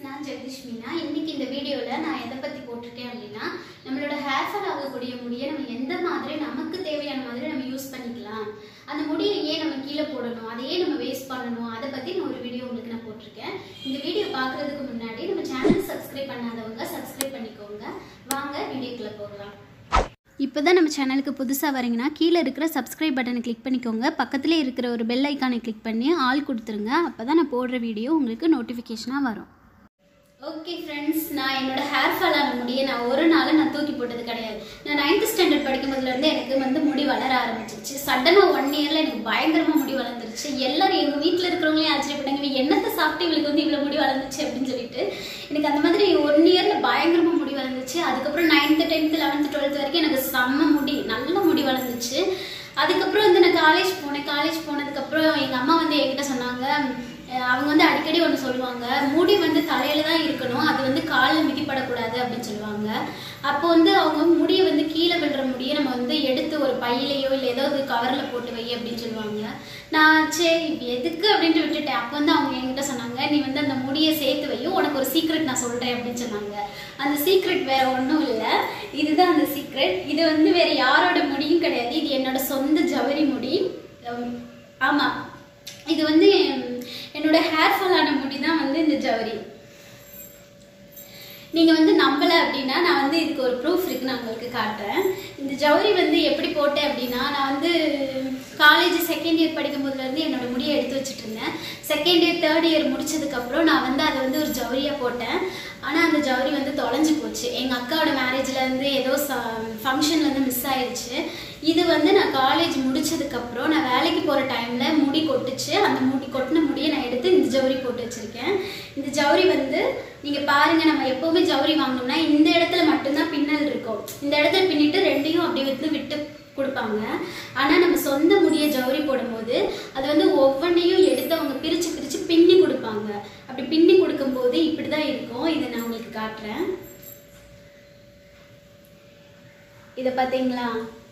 நான் ஜெகதீஷ் மீனா இன்னைக்கு இந்த வீடியோவில் நான் எதை பற்றி போட்டிருக்கேன் அப்படின்னா நம்மளோட ஹேர் ஃபால் ஆகக்கூடிய முடியை நம்ம எந்த மாதிரி நமக்கு தேவையான மாதிரி நம்ம யூஸ் பண்ணிக்கலாம் அந்த முடியை ஏன் நம்ம கீழே போடணும் அதை ஏன் நம்ம வேஸ்ட் பண்ணணும் அதை பற்றி நான் ஒரு வீடியோ உங்களுக்கு நான் போட்டிருக்கேன் இந்த வீடியோ பார்க்குறதுக்கு முன்னாடி நம்ம சேனல் சப்ஸ்கிரைப் பண்ணாதவங்க சப்ஸ்கிரைப் பண்ணிக்கோங்க வாங்க வீடியோக்குள்ளே போகலாம் இப்போ தான் நம்ம சேனலுக்கு புதுசாக வரீங்கன்னா கீழே இருக்கிற சப்ஸ்கிரைப் பட்டனை கிளிக் பண்ணிக்கோங்க பக்கத்துலேயே இருக்கிற ஒரு பெல் ஐக்கானை கிளிக் பண்ணி ஆல் கொடுத்துருங்க அப்போ தான் நான் போடுற வீடியோ உங்களுக்கு நோட்டிஃபிகேஷனாக வரும் ஓகே ஃப்ரெண்ட்ஸ் நான் என்னோட ஹேர் ஃபால் ஆன முடியை நான் ஒரு நாள் நான் தூக்கி போட்டது கிடையாது நான் நைன்த் ஸ்டாண்டர்ட் படிக்கும் போதுலேருந்து எனக்கு வந்து முடி வளர ஆரம்பிச்சிருச்சு சடனாக ஒன் இயரில் எனக்கு பயங்கரமாக முடி வளர்ந்துருச்சு எல்லாரும் எங்கள் வீட்டில் இருக்கிறவங்களே ஆச்சரியப்பட்டாங்க இவ என்னத்தை சாப்பிட்டு இவளுக்கு வந்து இவ்வளோ முடி வளர்ந்துச்சு அப்படின்னு சொல்லிட்டு எனக்கு அந்த மாதிரி ஒன் இயரில் பயங்கரமாக முடி வளர்ந்துச்சு அதுக்கப்புறம் நைன்த்து டென்த்து லெவன்த்து டுவெல்த் வரைக்கும் எனக்கு செம்ம முடி நல்ல முடி வளர்ந்துச்சு அதுக்கப்புறம் வந்து நான் காலேஜ் போனேன் காலேஜ் போனதுக்கப்புறம் எங்கள் அம்மா வந்து என்கிட்ட சொன்னாங்க அஹ் அவங்க வந்து அடிக்கடி ஒன்று சொல்லுவாங்க முடி வந்து தலையில தான் இருக்கணும் அது வந்து காலில் மிதிப்படக்கூடாது அப்படின்னு சொல்லுவாங்க அப்போ வந்து அவங்க முடியை வந்து கீழே விழுற முடியை நம்ம வந்து எடுத்து ஒரு பையிலையோ இல்லை ஏதாவது கவரில் போட்டு வை அப்படின்னு சொல்லுவாங்க நான் சரி இப்ப எதுக்கு அப்படின்ட்டு விட்டுட்டேன் அப்போ வந்து அவங்க என்கிட்ட சொன்னாங்க நீ வந்து அந்த முடியை சேர்த்து வையும் உனக்கு ஒரு சீக்ரெட் நான் சொல்கிறேன் அப்படின்னு சொன்னாங்க அந்த சீக்ரெட் வேற ஒன்றும் இல்லை இதுதான் அந்த சீக்ரெட் இது வந்து வேற யாரோட முடியும் கிடையாது இது என்னோட சொந்த ஜவரி முடி உம், ஆமா இது வந்து என்- என்னோட ஹேர் ஃபால் ஆன முடி தான் வந்து இந்த ஜவரி நீங்க வந்து நம்பல அப்படின்னா நான் வந்து இதுக்கு ஒரு ப்ரூஃப் இருக்கு நான் உங்களுக்கு காட்டுறேன் இந்த ஜவுரி வந்து எப்படி போட்டேன் அப்படின்னா நான் வந்து காலேஜ் செகண்ட் இயர் படிக்கும் போதுல இருந்து என்னோட முடியை எடுத்து வச்சுட்டு இருந்தேன் செகண்ட் இயர் தேர்ட் இயர் முடிச்சதுக்கு அப்புறம் நான் வந்து அதை வந்து ஒரு ஜவுரியா போட்டேன் ஆனா அந்த ஜவுரி வந்து தொலைஞ்சு போச்சு எங்க அக்காவோட மேரேஜ்ல இருந்து ஏதோ ஃபங்க்ஷன்ல இருந்து மிஸ் ஆயிடுச்சு இது வந்து நான் காலேஜ் முடிச்சதுக்கு அப்புறம் நான் வேலைக்கு போற டைம்ல முடி கொட்டுச்சு அந்த முடி கொட்டின முடியை நான் எடுத்து இந்த ஜவுரி போட்டு வச்சிருக்கேன் இந்த ஜவுரி வந்து நீங்க பாருங்க நம்ம எப்பவுமே ஜவுரி வாங்கணும்னா இந்த இடத்துல மட்டும்தான் பின்னல் இருக்கும் இந்த இடத்துல பின்னிட்டு ரெண்டையும் அப்படியே வந்து விட்டு கொடுப்பாங்க ஆனா நம்ம சொந்த முடிய ஜவுரி போடும்போது அது வந்து ஒவ்வொன்றையும் எடுத்து அவங்க பிரிச்சு பிரிச்சு பின்னி கொடுப்பாங்க அப்படி பின்னி கொடுக்கும்போது இப்படிதான் இருக்கும் இதை நான் உங்களுக்கு காட்டுறேன் இதை பார்த்தீங்களா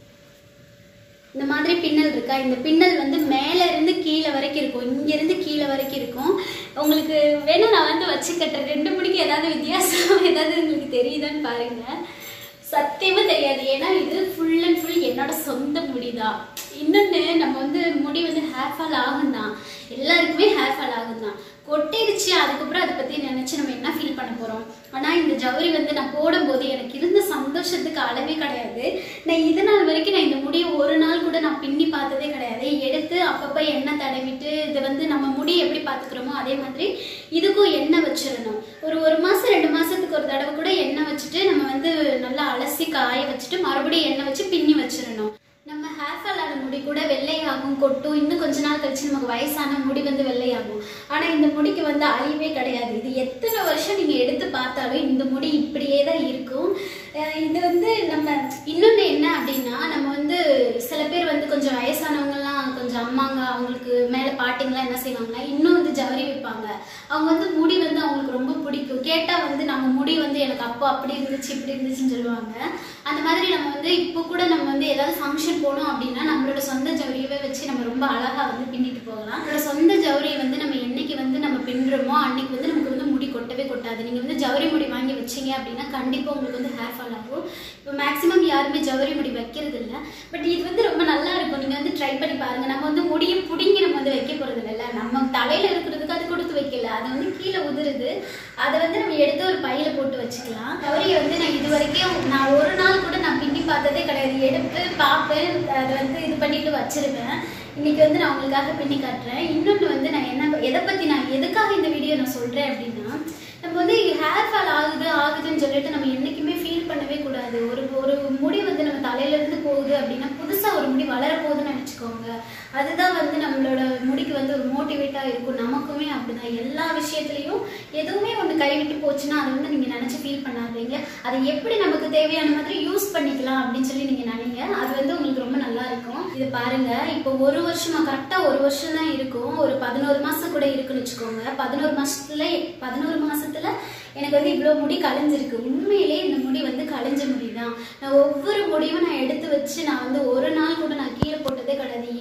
இந்த மாதிரி பின்னல் இருக்கா இந்த பின்னல் வந்து மேல இருந்து கீழே வரைக்கும் இருக்கும் இங்க இருந்து கீழே வரைக்கும் இருக்கும் உங்களுக்கு வேணா நான் வந்து வச்சு கட்டுறேன் ரெண்டு முடிக்கு ஏதாவது வித்தியாசம் ஏதாவது உங்களுக்கு தெரியுதான்னு பாருங்க சத்தியமா தெரியாது ஏன்னா இது ஃபுல் அண்ட் ஃபுல் என்னோட சொந்த முடி தான் இன்னொன்று நம்ம வந்து முடி வந்து ஹேர் ஃபால் ஆகும் தான் எல்லாருக்குமே ஹேர் ஃபால் ஆகும் தான் கொட்டிடுச்சு அதுக்கப்புறம் அதை பற்றி நினச்சி நம்ம என்ன ஃபீல் பண்ண போகிறோம் ஆனால் இந்த ஜவுரி வந்து நான் போடும்போது எனக்கு இருந்த சந்தோஷத்துக்கு அளவே கிடையாது நான் இது நாள் வரைக்கும் நான் இந்த முடியை ஒரு நாள் கூட நான் பின்னி பார்த்ததே கிடையாது எடுத்து அப்பப்போ எண்ணெய் தடவிட்டு இதை வந்து நம்ம முடி எப்படி பார்த்துக்கிறோமோ அதே மாதிரி இதுக்கும் எண்ணெய் வச்சிடணும் ஒரு ஒரு மாதம் ரெண்டு மாதத்துக்கு ஒரு தடவை கூட எண்ணெய் வச்சுட்டு நம்ம வந்து நல்லா அலசி காய வச்சுட்டு மறுபடியும் எண்ணெய் வச்சு பின்னி வச்சிடணும் நம்ம ஹேர் ஃபால் ஆன முடி கூட வெள்ளையாகும் கொட்டும் இன்னும் கொஞ்ச நாள் கழிச்சு நமக்கு வயசான முடி வந்து வெள்ளையாகும் ஆனா இந்த முடிக்கு வந்து அழிவே கிடையாது இது எத்தனை வருஷம் நீங்க எடுத்து பார்த்தாலும் இந்த முடி இப்படியே தான் இருக்கும் அஹ் இது வந்து நம்ம இன்னொன்று என்ன அப்படின்னா நம்ம வந்து சில பேர் வந்து கொஞ்சம் வயசானவங்கலாம் கொஞ்சம் அம்மாங்க அவங்களுக்கு மேலே பாட்டிங்கெல்லாம் என்ன செய்வாங்கன்னா இன்னும் வந்து ஜவரி வைப்பாங்க அவங்க வந்து முடி வந்து அவங்களுக்கு ரொம்ப பிடிக்கும் கேட்டால் வந்து நம்ம முடி வந்து எனக்கு அப்போ அப்படி இருந்துச்சு இப்படி இருந்துச்சுன்னு சொல்லுவாங்க அந்த மாதிரி நம்ம வந்து இப்போ கூட நம்ம வந்து ஏதாவது ஃபங்க்ஷன் போனோம் அப்படின்னா நம்மளோட சொந்த ஜவுரியவே வச்சு நம்ம ரொம்ப அழகாக வந்து பின்னிட்டு போகலாம் நம்மளோட சொந்த ஜவுரியை வந்து நம்ம என்னைக்கு வந்து நம்ம பின்னுறோமோ அன்னைக்கு வந்து நமக்கு வந்து முடி கொட்டவே கொட்டாது நீங்கள் வந்து ஜவுரி முடி வாங்கி வச்சீங்க அப்படின்னா கண்டிப்பாக உங்களுக்கு வந்து ஹேர் ஃபால் ஆகும் இப்போ மேக்ஸிமம் யாருமே ஜவுரி முடி வைக்கிறது இல்லை பட் இது வந்து ரொம்ப நல்லா இருக்கும் நீங்கள் வந்து ட்ரை பண்ணி பாருங்க நம்ம வந்து முடியை பிடுங்கி நம்ம வந்து வைக்க போகிறது இல்லைல்ல நம்ம தலையில் இருக்கிறதுக்கு அது கொடுத்து வைக்கல அது வந்து கீழே உதிருது அதை வந்து நம்ம எடுத்து ஒரு பையில போட்டு வச்சுக்கலாம் ஜவுரியை வந்து நான் இது வரைக்கும் நான் ஒரு நாள் கூட நான் பின்னி பார்த்ததே கிடையாது எடுத்து பார்ப்பேன் அதை வந்து இது பண்ணிட்டு வச்சிருவேன் இன்னைக்கு வந்து நான் உங்களுக்காக பின்னி காட்டுறேன் இன்னொன்று வந்து நான் என்ன எதை பற்றி நான் எதுக்காக இந்த வீடியோ நான் சொல்கிறேன் அப்படின்னா நம்ம வந்து ஹேர் ஃபால் ஆகுது ஆகுதுன்னு சொல்லிட்டு நம்ம என்றைக்குமே ஃபீல் பண்ணவே கூடாது ஒரு ஒரு முடி வந்து நம்ம தலையில இருந்து போகுது அப்படின்னா புதுசாக ஒரு முடி வளரப்போகுதுன்னு நினச்சிக்கோங்க அதுதான் வந்து நம்மளோட முடிக்கு வந்து ஒரு மோட்டிவேட்டாக இருக்கும் நமக்குமே அப்படிதான் எல்லா விஷயத்துலையும் எதுவுமே ஒன்று கைவிட்டு போச்சுன்னா அதை வந்து நீங்கள் நினச்சி ஃபீல் பண்ணாதீங்க அதை எப்படி நமக்கு தேவையான மாதிரி யூஸ் பண்ணிக்கலாம் அப்படின்னு சொல்லி நீங்கள் நினைங்க அது வந்து உங்களுக்கு ரொம்ப நல்லா இருக்கும் இது பாருங்க இப்போ ஒரு வருஷமா கரெக்டாக ஒரு வருஷம் தான் இருக்கும் ஒரு பதினோரு மாதம் கூட இருக்குன்னு வச்சுக்கோங்க பதினோரு மாசத்துல பதினோரு மாசத்துல எனக்கு வந்து இவ்வளோ முடி கலைஞ்சிருக்கு உண்மையிலே இந்த முடி வந்து கலைஞ்ச முடி தான் நான் ஒவ்வொரு முடியும் நான் எடுத்து வச்சு நான் வந்து ஒரு நாள் கூட நான் கீழே போட்டதே கிடையாது இவ்வளோ முடி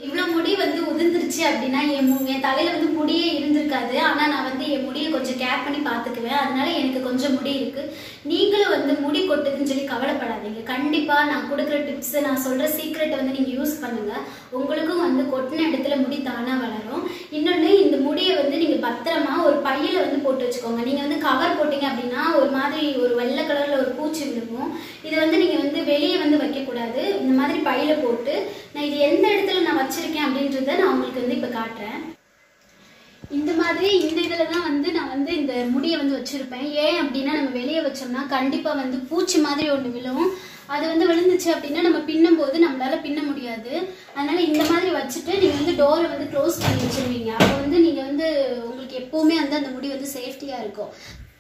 முடி வந்து உதிர்ந்துருச்சு அப்படின்னா என் மு- என் தலையில வந்து முடியே இருந்திருக்காது ஆனா நான் வந்து என் முடியை கொஞ்சம் கேர் பண்ணி பார்த்துக்குவேன் அதனால எனக்கு கொஞ்சம் முடி இருக்கு நீங்களும் வந்து முடி கொட்டுதுன்னு சொல்லி கவலைப்படாதீங்க கண்டிப்பா நான் கொடுக்குற டிப்ஸ் நான் சொல்ற சீக்ரெட்டை வந்து நீங்க யூஸ் பண்ணுங்க உங்களுக்கும் வந்து கொட்டின இடத்துல முடி தானா வளரும் இன்னொன்று இந்த முடியை வந்து நீங்க பத்திரமா ஒரு பையில வந்து போட்டு வச்சுக்கோங்க நீங்க வந்து கவர் போட்டீங்க அப்படின்னா ஒரு மாதிரி ஒரு வெள்ளை கலர்ல ஒரு பூச்சி விழுகும் இது வந்து நீங்க வந்து வெளியே வந்து வைக்கக்கூடாது இந்த மாதிரி பையில போட்டு நான் இது எந்த இடத்துல நான் வச்சிருக்கேன் அப்படின்றத நான் உங்களுக்கு வந்து இப்போ காட்டுறேன் இந்த மாதிரி இந்த இதில் தான் வந்து நான் வந்து இந்த முடியை வந்து வச்சுருப்பேன் ஏன் அப்படின்னா நம்ம வெளியே வச்சோம்னா கண்டிப்பாக வந்து பூச்சி மாதிரி ஒன்று விழும் அது வந்து விழுந்துச்சு அப்படின்னா நம்ம பின்னும் போது நம்மளால பின்ன முடியாது அதனால இந்த மாதிரி வச்சுட்டு நீங்கள் வந்து டோரை வந்து க்ளோஸ் பண்ணி வச்சிருவீங்க அப்போ வந்து நீங்கள் வந்து உங்களுக்கு எப்போவுமே வந்து அந்த முடி வந்து சேஃப்டியாக இருக்கும்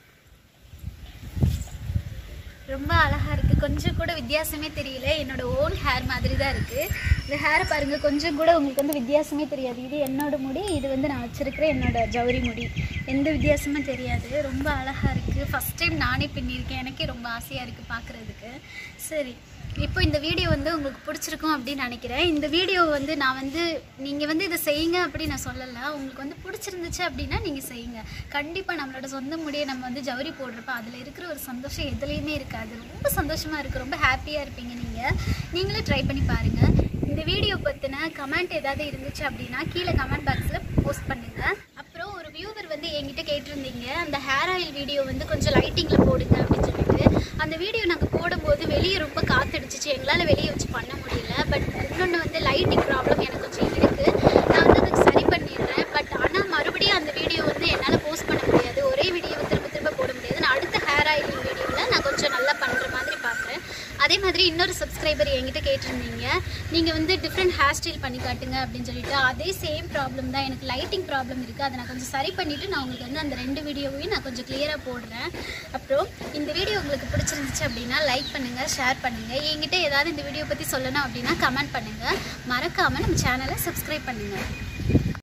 ரொம்ப அழகா இருக்கு கொஞ்சம் கூட வித்தியாசமே தெரியல என்னோட ஓன் ஹேர் மாதிரி தான் இருக்கு இந்த ஹேரை பாருங்க கொஞ்சம் கூட உங்களுக்கு வந்து வித்தியாசமே தெரியாது இது என்னோட முடி இது வந்து நான் வச்சிருக்கிற என்னோட ஜவுரி முடி எந்த வித்தியாசமும் தெரியாது ரொம்ப அழகா இருக்கு ஃபர்ஸ்ட் டைம் நானே பின்னிருக்கேன் எனக்கே ரொம்ப ஆசையா இருக்கு பார்க்கறதுக்கு சரி இப்போ இந்த வீடியோ வந்து உங்களுக்கு பிடிச்சிருக்கும் அப்படின்னு நினைக்கிறேன் இந்த வீடியோ வந்து நான் வந்து நீங்கள் வந்து இதை செய்யுங்க அப்படின்னு நான் சொல்லலை உங்களுக்கு வந்து பிடிச்சிருந்துச்சு அப்படின்னா நீங்கள் செய்யுங்க கண்டிப்பாக நம்மளோட சொந்த முடியை நம்ம வந்து ஜவுரி போடுறப்ப அதில் இருக்கிற ஒரு சந்தோஷம் எதுலேயுமே இருக்காது ரொம்ப சந்தோஷமாக இருக்குது ரொம்ப ஹாப்பியாக இருப்பீங்க நீங்கள் நீங்களும் ட்ரை பண்ணி பாருங்கள் இந்த வீடியோ பற்றின கமெண்ட் ஏதாவது இருந்துச்சு அப்படின்னா கீழே கமெண்ட் பாக்ஸில் போஸ்ட் பண்ணுங்கள் அப்புறம் ஒரு வியூவர் வந்து என்கிட்ட கேட்டிருந்தீங்க அந்த ஹேர் ஆயில் வீடியோ வந்து கொஞ்சம் லைட்டிங்கில் போடுங்க அப்படின்னு சொல்லிட்டு அந்த வீடியோ நாங்கள் போடும்போது வெளியே ரொம்ப காத்தடிச்சிச்சு எங்களால் வெளியே வச்சு பண்ண முடியல பட் இன்னொன்று வந்து லைட்டிங் ப்ராப்ளம் எனக்கு கொஞ்சம் இருக்குது நான் வந்து அதுக்கு சரி பண்ணிடுறேன் பட் ஆனால் மறுபடியும் அந்த வீடியோ வந்து என்னால் போஸ்ட் பண்ண முடியாது ஒரே வீடியோவை திரும்ப திரும்ப போட முடியாது நான் அடுத்த ஹேர் ஆயில் வீடியோவில் நான் கொஞ்சம் நல்லா பண்ணுற மாதிரி பார்க்குறேன் அதே மாதிரி இன்னொரு சப்ஸ்கிரைபர் என்கிட்ட கேட்டிருந்தீங்க நீங்கள் வந்து டிஃப்ரெண்ட் ஹேர் ஸ்டைல் பண்ணி காட்டுங்க அப்படின்னு சொல்லிட்டு அதே சேம் ப்ராப்ளம் தான் எனக்கு லைட்டிங் ப்ராப்ளம் இருக்குது அதை நான் கொஞ்சம் சரி பண்ணிவிட்டு நான் உங்களுக்கு வந்து அந்த ரெண்டு வீடியோவையும் நான் கொஞ்சம் கிளியராக போடுறேன் அப்புறம் இந்த வீடியோ உங்களுக்கு பிடிச்சிருந்துச்சு அப்படின்னா லைக் பண்ணுங்கள் ஷேர் பண்ணுங்கள் என்கிட்ட ஏதாவது இந்த வீடியோ பற்றி சொல்லணும் அப்படின்னா கமெண்ட் பண்ணுங்கள் மறக்காமல் நம்ம சேனலை சப்ஸ்கிரைப் பண்ணுங்கள்